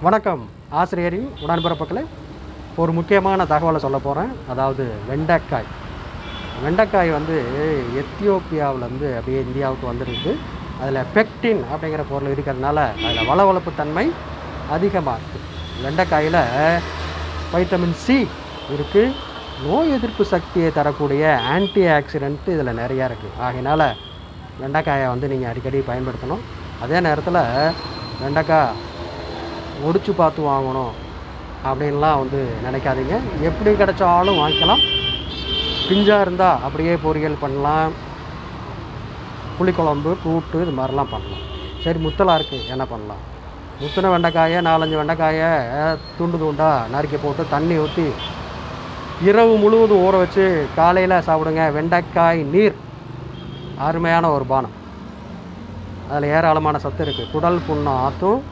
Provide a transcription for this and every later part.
வணக்கம் ஆசிரியரின் உடன்பிறப்புகளே ஒரு முக்கியமான தகவலை சொல்ல போகிறேன் அதாவது வெண்டைக்காய் வெண்டைக்காய் வந்து எத்தியோப்பியாவிலேருந்து அப்படியே இந்தியாவுக்கு வந்துருக்கு அதில் பெக்டின் அப்படிங்கிற பொருள் இருக்கிறதுனால அதில் வளவளப்பு தன்மை அதிகமாக இருக்குது வெண்டைக்காயில் வைட்டமின் சி இருக்குது நோய் எதிர்ப்பு சக்தியை தரக்கூடிய ஆன்டி ஆக்சிடென்ட் இதில் நிறையா இருக்குது ஆகையினால வெண்டைக்காயை வந்து நீங்கள் அடிக்கடி பயன்படுத்தணும் அதே நேரத்தில் வெண்டைக்காய் ஒடிச்சு பார்த்து வாங்கணும் அப்படின்லாம் வந்து நினைக்காதீங்க எப்படி கிடைச்சாலும் வாங்கிக்கலாம் பிஞ்சாக இருந்தால் அப்படியே பொரியல் பண்ணலாம் புளிக்குழம்பு கூட்டு இது மாதிரிலாம் பண்ணலாம் சரி முத்தலாக இருக்குது என்ன பண்ணலாம் முத்தின வெண்டைக்காயை நாலஞ்சு வெண்டைக்காயை துண்டு துண்டாக நறுக்கி போட்டு தண்ணி ஊற்றி இரவு முழுவதும் ஊற வச்சு காலையில் சாப்பிடுங்க வெண்டைக்காய் நீர் அருமையான ஒரு பானம் அதில் ஏராளமான சத்து இருக்குது குடல் புண்ணை ஆற்றும்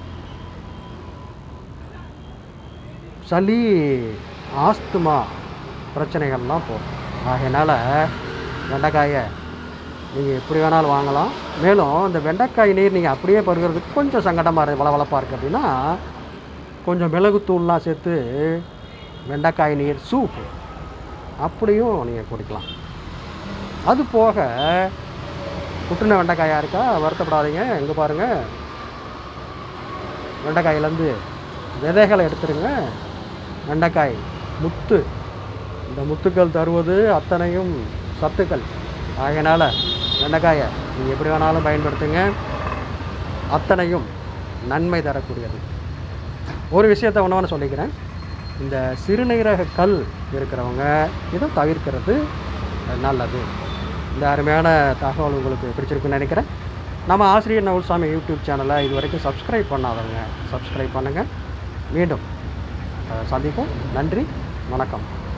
சளி ஆஸ்துமா பிரச்சனைகள்லாம் போகும் ஆகையினால் வெண்டைக்காயை நீங்கள் எப்படி வேணாலும் வாங்கலாம் மேலும் இந்த வெண்டைக்காய் நீர் நீங்கள் அப்படியே பருகிறதுக்கு கொஞ்சம் சங்கடமாக இருக்குது வளவளப்பாக இருக்குது அப்படின்னா கொஞ்சம் மிளகுத்தூள்லாம் சேர்த்து வெண்டைக்காய் நீர் சூப் அப்படியும் நீங்கள் குடிக்கலாம் அது போக குட்டின வெண்டைக்காயாக இருக்கா வருத்தப்படாதீங்க எங்கே பாருங்கள் வெண்டைக்காயிலேருந்து விதைகளை எடுத்துருங்க வெண்டைக்காய் முத்து இந்த முத்துக்கள் தருவது அத்தனையும் சத்துக்கள் ஆகையினால் வெண்டைக்காயை நீங்கள் எப்படி வேணாலும் பயன்படுத்துங்க அத்தனையும் நன்மை தரக்கூடியது ஒரு விஷயத்தை ஒன்று சொல்லிக்கிறேன் இந்த சிறுநீரக கல் இருக்கிறவங்க இதை தவிர்க்கிறது நல்லது இந்த அருமையான தகவல் உங்களுக்கு பிடிச்சிருக்குன்னு நினைக்கிறேன் நம்ம ஆசிரியர் நவுல்சாமி யூடியூப் சேனலை இது வரைக்கும் சப்ஸ்கிரைப் பண்ணாதவங்க சப்ஸ்கிரைப் பண்ணுங்கள் மீண்டும் அஹ், சந்திப்போம் நன்றி வணக்கம்